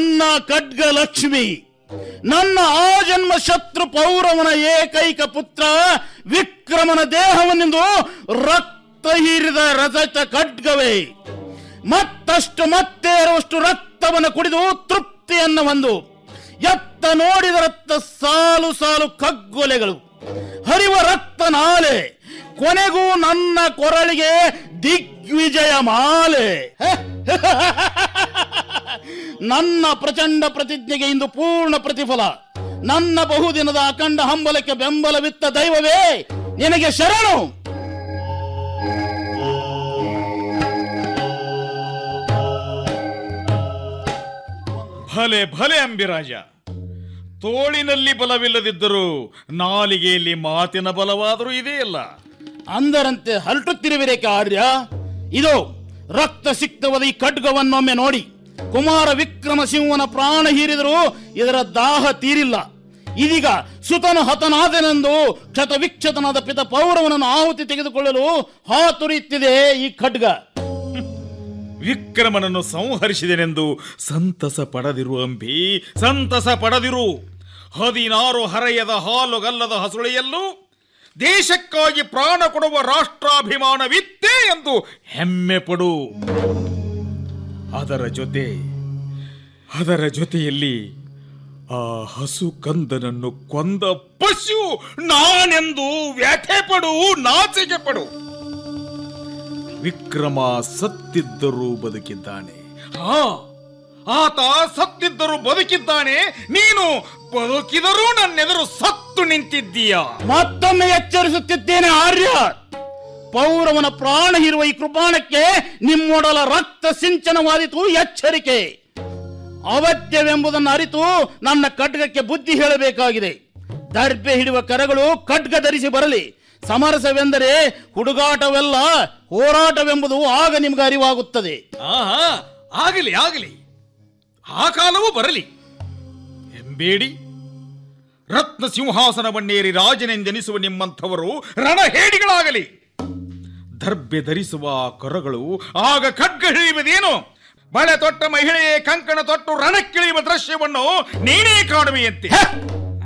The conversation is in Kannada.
ನನ್ನ ಖಡ್ಗ ಲಕ್ಷ್ಮಿ ನನ್ನ ಆಜನ್ಮ ಶತ್ರು ಪೌರವನ ಏಕೈಕ ಪುತ್ರ ವಿಕ್ರಮನ ದೇಹವನ್ನಿಂದು ರಕ್ತ ಹೀರಿದ ರಜತ ಖಡ್ಗವೇ ಮತ್ತಷ್ಟು ಮತ್ತೆ ಇರುವಷ್ಟು ರಕ್ತವನ್ನು ಕುಡಿದು ತೃಪ್ತಿಯನ್ನು ಹೊಂದು ಎತ್ತ ನೋಡಿದ ರಕ್ತ ಸಾಲು ಸಾಲು ಕಗ್ಗೊಲೆಗಳು ಹರಿವ ರಕ್ತ ನಾಲೆ ಕೊನೆಗೂ ನನ್ನ ಕೊರಳಿಗೆ ದಿಗ್ವಿಜಯ ಮಾಲೆ ನನ್ನ ಪ್ರಚಂಡ ಪ್ರತಿಜ್ಞೆಗೆ ಇಂದು ಪೂರ್ಣ ಪ್ರತಿಫಲ ನನ್ನ ಬಹುದಿನದ ಅಖಂಡ ಹಂಬಲಕ್ಕೆ ಬೆಂಬಲವಿತ್ತ ದೈವವೇ ನಿನಗೆ ಶರಣು ಭಲೆ ಭಲೆ ಅಂಬಿರಾಜ ತೋಳಿನಲ್ಲಿ ಬಲವಿಲ್ಲದಿದ್ದರೂ ನಾಲಿಗೆಯಲ್ಲಿ ಮಾತಿನ ಬಲವಾದರೂ ಇದೆಯಲ್ಲ ಅಂದರಂತೆ ಹರಟುತ್ತಿರುವಿರೇಕೆ ಆರ್ಯ ಇದು ರಕ್ತ ಸಿಕ್ತವದ ಈ ಖಡ್ಗವನ್ನೊಮ್ಮೆ ನೋಡಿ ಕುಮಾರ ವಿಕ್ರಮ ಸಿಂಹನ ಪ್ರಾಣ ಹೀರಿದರೂ ಇದರ ದಾಹ ತೀರಿಲ್ಲ ಇದೀಗ ಸುತನು ಹತನಾದನೆಂದು ಕ್ಷತ ವಿಕ್ಷತನಾದ ಪಿತ ಪೌರವನನ್ನು ಆಹುತಿ ತೆಗೆದುಕೊಳ್ಳಲು ಹಾತುರಿಯುತ್ತಿದೆ ಈ ಖಡ್ಗ ವಿಕ್ರಮನನ್ನು ಸಂಹರಿಸಿದೆನೆಂದು ಸಂತಸ ಪಡದಿರು ಅಂಬಿ ಸಂತಸ ಪಡದಿರು ಹದಿನಾರು ಹರೆಯದ ಹಾಲುಗಲ್ಲದ ಹಸುಳೆಯಲ್ಲೂ ದೇಶಕ್ಕಾಗಿ ಪ್ರಾಣ ಕೊಡುವ ರಾಷ್ಟ್ರಾಭಿಮಾನವಿತ್ತೇ ಎಂದು ಹೆಮ್ಮೆ ಪಡು ಅದರ ಜೊತೆ ಅದರ ಜೊತೆಯಲ್ಲಿ ಆ ಹಸು ಕಂದನನ್ನು ಕೊಂದ ಪಶು ನಾನೆಂದು ವ್ಯಥೆ ಪಡು ನಾಚಿಕೆ ಪಡು ವಿಕ್ರಮ ಸತ್ತಿದ್ದರೂ ಬದುಕಿದ್ದಾನೆ ಹಾ ಆತ ಸತ್ತಿದ್ದರೂ ಬದುಕಿದ್ದಾನೆ ನೀನು ಬದುಕಿದರೂ ನನ್ನೆದುರು ಸತ್ತು ನಿಂತಿದ್ದೀಯ ಮತ್ತೊಮ್ಮೆ ಎಚ್ಚರಿಸುತ್ತಿದ್ದೇನೆ ಆರ್ಯ ಪೌರವನ ಪ್ರಾಣ ಇರುವ ಈ ಕೃಪಾಣಕ್ಕೆ ನಿಮ್ಮೊಡಲ ರಕ್ತ ಸಿಂಚನವಾದಿತು ಎಚ್ಚರಿಕೆ ಅವತ್ಯವೆಂಬುದನ್ನು ಅರಿತು ನನ್ನ ಖಡ್ಗಕ್ಕೆ ಬುದ್ಧಿ ಹೇಳಬೇಕಾಗಿದೆ ದರ್ಬೆ ಹಿಡಿಯುವ ಕರಗಳು ಖಡ್ಗ ಧರಿಸಿ ಬರಲಿ ಸಮರಸವೆಂದರೆ ಹುಡುಗಾಟವೆಲ್ಲ ಹೋರಾಟವೆಂಬುದು ಆಗ ನಿಮ್ಗೆ ಅರಿವಾಗುತ್ತದೆ ಆಹಾ ಆಗಲಿ ಆಗಲಿ ಆ ಕಾಲವೂ ಬರಲಿ ಎಂಬೇಡಿ ರತ್ನ ಸಿಂಹಾಸನವನ್ನೇರಿ ರಾಜನೆಂದೆನಿಸುವ ನಿಮ್ಮಂಥವರು ರಣಹೇಡಿಗಳಾಗಲಿ ದರ್ಬೆ ಧರಿಸುವ ಆ ಕರಗಳು ಆಗ ಖಡ್ಗ ಹಿಡಿಯುವುದೇನು ಬಳೆ ತೊಟ್ಟ ಮಹಿಳೆಯೇ ಕಂಕಣ ತೊಟ್ಟು ರಣಕ್ಕಿಳಿಯುವ ದೃಶ್ಯವನ್ನು ನೀನೇ ಕಾಣುವೆಯಂತೆ ಹೆ!